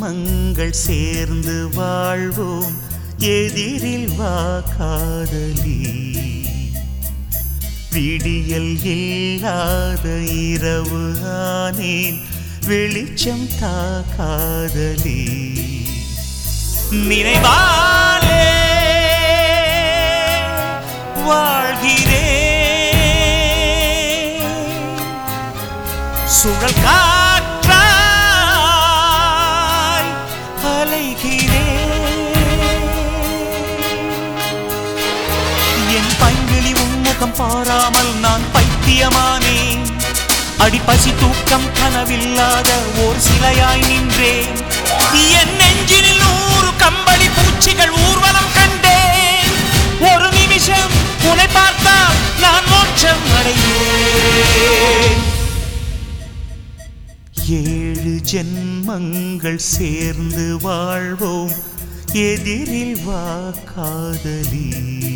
ஜென்மங்கள் சேர்ந்து வாழ்வோம் எதிரில் வா காதலி விடியல் இல்லாத இரவு ஆனேன் வெளிச்சம் தா காதலி நினைவாலே வாழ்கிறேன் சுழல் காற்றாய் அலைகிறேன் என் பைங்கிளி உன்முகம் பாராமல் நான் பைத்தியமானேன் அடிப்பசி தூக்கம் கனவில்லாத ஓர் சிலையாய் நின்றேன் என் நெஞ்சில் நூறு கம்பளி பூச்சிகள் ஊர்வலம் கண்டேன் ஒரு நிமிஷம் உன்னை பார்த்தால் நான் மோட்சம் அடைவேன் ஏழு ஜென்மங்கள் சேர்ந்து வாழ்வோம் எதிரில் வா காதலி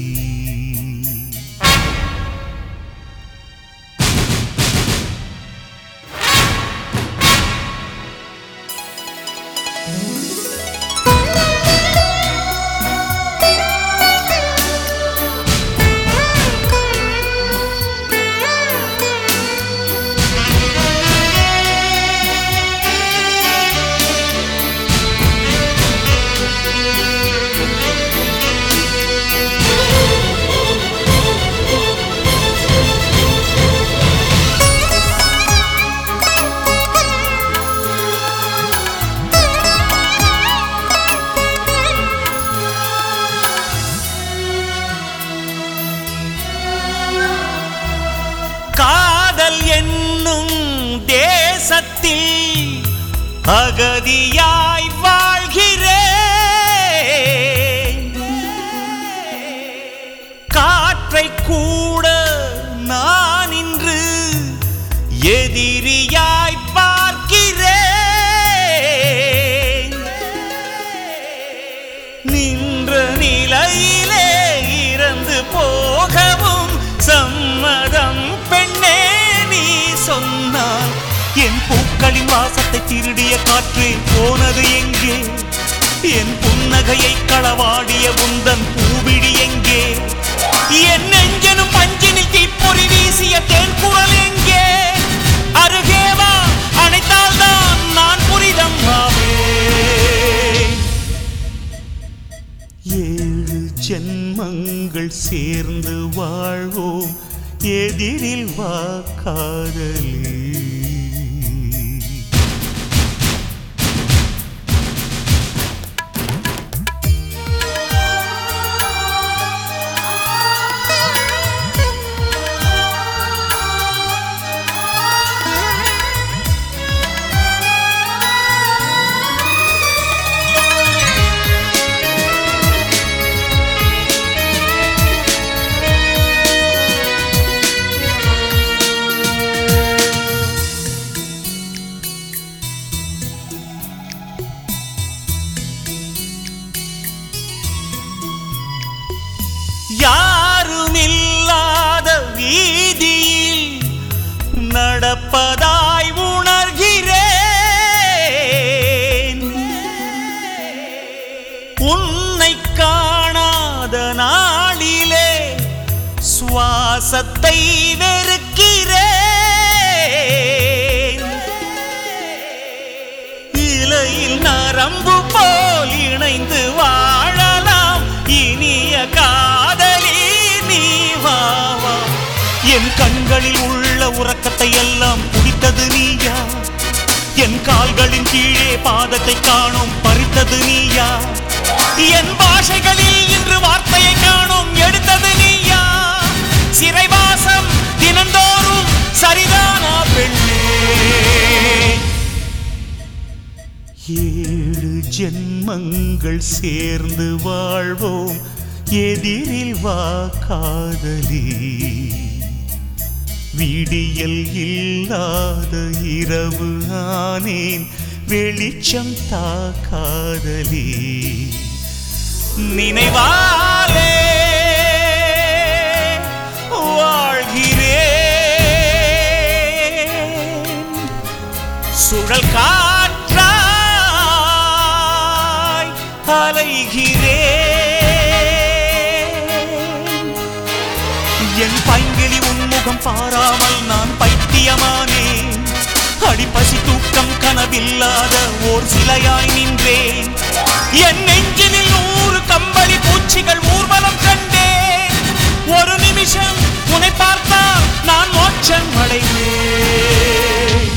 காதல் என்னும் தேசத்தில் அகதியாய் வாழ்கிறேன் காற்றை கூட நான் இன்று எதிரியாய் பார்க்கிறேன் நின்ற நிலையிலே இறந்து போகவும் சம்மதம் பெண்ணே நீ சொன்னாய் என் பூக்களின் வாசத்தை திருடிய காற்றே போனது எங்கே என் புன்னகையை களவாடிய உந்தன் பூவிழி எங்கே என் நெஞ்சனும் பஞ்சினில் தீப்பொறி வீசிய தேன் குரல் எங்கே அருகே வா அணைத்தால்தான் நான் புரிதம் ஆவேன் ஏழு ஜென்மங்கள் சேர்ந்து வாழ்வோம் எதிரில் வா காதலி யாருமில்லாத வீதியில் நடப்பதாய் உணர்கிறேன் உன்னை காணாத நாளிலே சுவாசத்தை வெறுக்கிறேன் இலையில் நரம்பு போல் இணைந்து வாழலாம் இனிய காதலி நீ வா வா. என் கண்களில் உள்ள உறக்கத்தை எல்லாம் குடித்தது நீயா என் கால்களின் கீழே பாதத்தை காணும் பறித்தது நீயா என் பாஷைகளில் இன்று வார்த்தையை காணும் எடுத்தது நீயா சிறைவாசம் தினந்தோறும் சரிதானா பெண்ணே ஏழு ஜென்மங்கள் சேர்ந்து வாழ்வோம் எதிரில் வா காதலி விடியல் இல்லாத இரவு ஆனேன் வெளிச்சம் தா காதலி நினைவாலே வாழ்கிறேன் சுழல் காற்றாய் அலைகிறேன் என் பைங்கிளி உன்முகம் பாராமல் நான் பைத்தியமானேன் அடிப்பசி தூக்கம் கனவில்லாத ஓர் சிலையாய் நின்றேன் என் நெஞ்சினில் நூறு கம்பளி பூச்சிகள் ஊர்வலம் கண்டேன் ஒரு நிமிஷம் உன்னை பார்த்தால் நான் மோட்சம் அடைவேன்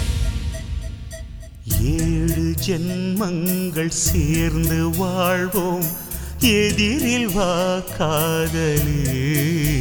ஏழு ஜென்மங்கள் சேர்ந்து வாழ்வோம் எதிரில் வா காதலே